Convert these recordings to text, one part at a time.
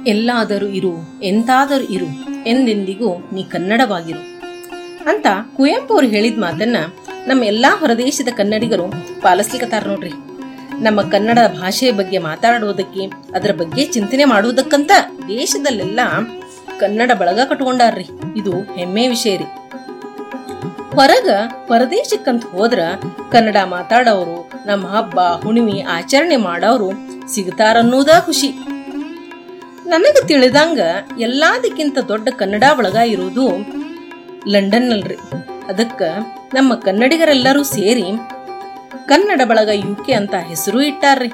ಎಲ್ಲಾದರೂ ಇರು ಎಂತಾದರೂ ಇರು ಎಂದೆಂದಿಗೂ ನೀ ಕನ್ನಡವಾಗಿರು ಅಂತ ಕುವೆಂಪು ಅವರು ಹೇಳಿದ ಮಾತನ್ನ ನಮ್ಮ ಎಲ್ಲಾ ಹೊರದೇಶದ ಕನ್ನಡಿಗರು ಪಾಲಿಸ್ಲಿಕ್ಕತ್ತಾರ ನೋಡ್ರಿ ನಮ್ಮ ಕನ್ನಡ ಭಾಷೆಯ ಬಗ್ಗೆ ಮಾತಾಡುವುದಕ್ಕೆ ಅದರ ಬಗ್ಗೆ ಚಿಂತನೆ ಮಾಡುವುದಕ್ಕಂತ ದೇಶದಲ್ಲೆಲ್ಲ ಕನ್ನಡ ಬಳಗ ಕಟ್ಕೊಂಡಾರ್ರಿ ಇದು ಹೆಮ್ಮೆ ವಿಷಯ ರೀ ಹೊರಗ ಪರದೇಶಕ್ಕಂತ ಹೋದ್ರ ಕನ್ನಡ ಮಾತಾಡೋರು ನಮ್ಮ ಹಬ್ಬ ಹುಣ್ಣಿಮೆ ಆಚರಣೆ ಮಾಡೋರು ಸಿಗ್ತಾರನ್ನೋದ ಖುಷಿ ನನಗ ತಿಳಿದಂಗ ಎಲ್ಲದಕ್ಕಿಂತ ದೊಡ್ಡ ಕನ್ನಡ ಬಳಗ ಇರೋದು ಲಂಡನ್ನಲ್ರಿ ಅದಕ್ಕ ನಮ್ಮ ಕನ್ನಡಿಗರೆಲ್ಲರೂ ಸೇರಿ ಕನ್ನಡ ಬಳಗ ಯುಕೆ ಅಂತ ಹೆಸರು ಇಟ್ಟಾರ್ರಿ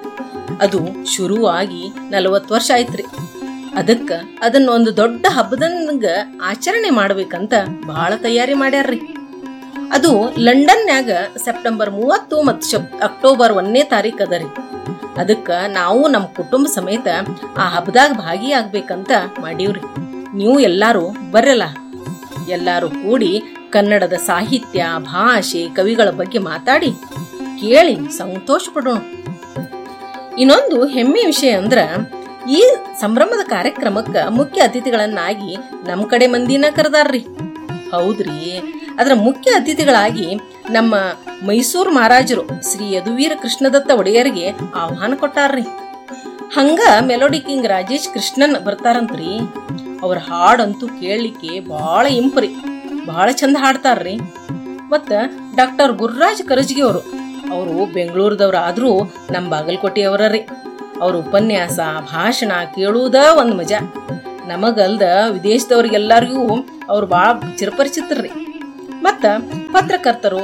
ಅದು ಶುರುವಾಗಿ ನಲವತ್ತು ವರ್ಷ ಆಯ್ತ್ರಿ ಅದಕ್ಕ ಅದನ್ನ ಒಂದು ದೊಡ್ಡ ಹಬ್ಬದಂಗ ಆಚರಣೆ ಮಾಡ್ಬೇಕಂತ ಬಹಳ ತಯಾರಿ ಮಾಡ್ಯಾರ್ರಿ ಅದು ಲಂಡನ್ನ್ಯಾಗ ಸೆಪ್ಟೆಂಬರ್ ಮೂವತ್ತು ಮತ್ತು ಶಪ್ ಅಕ್ಟೋಬರ್ ಒಂದನೇ ತಾರೀಕು ಅದ ರೀ ಅದಕ್ಕ ನಾವು ನಮ್ಮ ಕುಟುಂಬ ಸಮೇತ ಆ ಹಬ್ಬದಾಗ ಭಾಗಿಯಾಗ್ಬೇಕಂತ ಮಾಡೀವ್ರಿ ನೀವು ಎಲ್ಲಾರು ಬರಲ್ಲ ಎಲ್ಲಾರು ಕೂಡಿ ಕನ್ನಡದ ಸಾಹಿತ್ಯ ಭಾಷೆ ಕವಿಗಳ ಬಗ್ಗೆ ಮಾತಾಡಿ ಕೇಳಿ ಸಂತೋಷ ಪಡೋಣ ಇನ್ನೊಂದು ಹೆಮ್ಮೆ ವಿಷಯ ಅಂದ್ರ ಈ ಸಂಭ್ರಮದ ಕಾರ್ಯಕ್ರಮಕ್ಕ ಮುಖ್ಯ ಅತಿಥಿಗಳನ್ನಾಗಿ ನಮ್ ಕಡೆ ಮಂದಿನ ಕರೆದಾರ್ರಿ ಹೌದ್ರಿ ಅದರ ಮುಖ್ಯ ಅತಿಥಿಗಳಾಗಿ ನಮ್ಮ ಮೈಸೂರು ಮಹಾರಾಜರು ಶ್ರೀ ಯದುವೀರ ಕೃಷ್ಣದತ್ತ ಒಡೆಯರಿಗೆ ಆಹ್ವಾನ ಕೊಟ್ಟಾರ್ರಿ ಹಂಗ ಮೆಲೋಡಿ ಕಿಂಗ್ ರಾಜೇಶ್ ಕೃಷ್ಣನ್ ಬರ್ತಾರಂತ್ರಿ ಅವ್ರ ಹಾಡಂತೂ ಕೇಳಲಿಕ್ಕೆ ಬಹಳ ಇಂಪ್ರಿ ಬಹಳ ಚಂದ ಹಾಡ್ತಾರ್ರಿ ಮತ್ತ ಡಾಕ್ಟರ್ ಗುರುರಾಜ್ ಕರಜ್ಗಿ ಅವರು ಅವರು ಬೆಂಗಳೂರದವ್ರು ಆದ್ರೂ ನಮ್ಮ ಬಾಗಲಕೋಟೆಯವರ ರೀ ಅವ್ರ ಉಪನ್ಯಾಸ ಭಾಷಣ ಕೇಳುವುದ ಒಂದು ಮಜಾ ನಮಗಲ್ದ ವಿದೇಶದವ್ರಿಗೆಲ್ಲರಿಗೂ ಅವ್ರು ಭಾಳ ಚಿರಪರಿಚಿತರ್ರಿ ಮತ್ತ ಪತ್ರಕರ್ತರು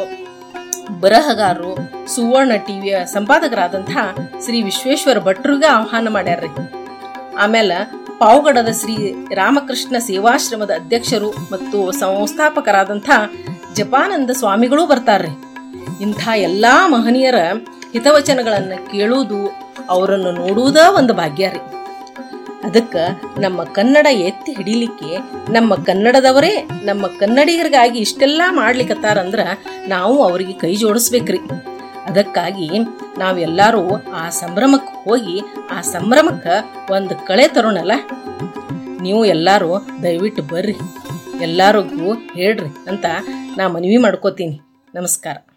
ಬರಹಗಾರರು ಸುವರ್ಣ ಟಿವಿಯ ಸಂಪಾದಕರಾದಂಥ ಶ್ರೀ ವಿಶ್ವೇಶ್ವರ ಭಟ್ರಿಗೆ ಆಹ್ವಾನ ಮಾಡ್ಯಾರ್ರಿ ಆಮೇಲೆ ಪಾವಗಡದ ಶ್ರೀ ರಾಮಕೃಷ್ಣ ಸೇವಾಶ್ರಮದ ಅಧ್ಯಕ್ಷರು ಮತ್ತು ಸಂಸ್ಥಾಪಕರಾದಂಥ ಜಪಾನಂದ ಸ್ವಾಮಿಗಳು ಬರ್ತಾರ್ರಿ ಇಂಥ ಎಲ್ಲಾ ಮಹನೀಯರ ಹಿತವಚನಗಳನ್ನು ಕೇಳುವುದು ಅವರನ್ನು ನೋಡುವುದ ಒಂದು ಭಾಗ್ಯ ರೀ ಅದಕ್ಕೆ ನಮ್ಮ ಕನ್ನಡ ಎತ್ತಿ ಹಿಡಿಲಿಕ್ಕೆ ನಮ್ಮ ಕನ್ನಡದವರೇ ನಮ್ಮ ಕನ್ನಡಿಗರಿಗಾಗಿ ಇಷ್ಟೆಲ್ಲ ಮಾಡ್ಲಿಕ್ಕತ್ತಾರಂದ್ರ ನಾವು ಅವರಿಗೆ ಕೈ ಜೋಡಿಸ್ಬೇಕ್ರಿ ಅದಕ್ಕಾಗಿ ನಾವೆಲ್ಲರೂ ಆ ಸಂಭ್ರಮಕ್ಕೆ ಹೋಗಿ ಆ ಸಂಭ್ರಮಕ್ಕೆ ಒಂದು ಕಳೆ ತರೋಣಲ್ಲ ನೀವು ಎಲ್ಲರೂ ದಯವಿಟ್ಟು ಬರ್ರಿ ಎಲ್ಲರಿಗೂ ಹೇಳ್ರಿ ಅಂತ ನಾ ಮನವಿ ಮಾಡ್ಕೋತೀನಿ ನಮಸ್ಕಾರ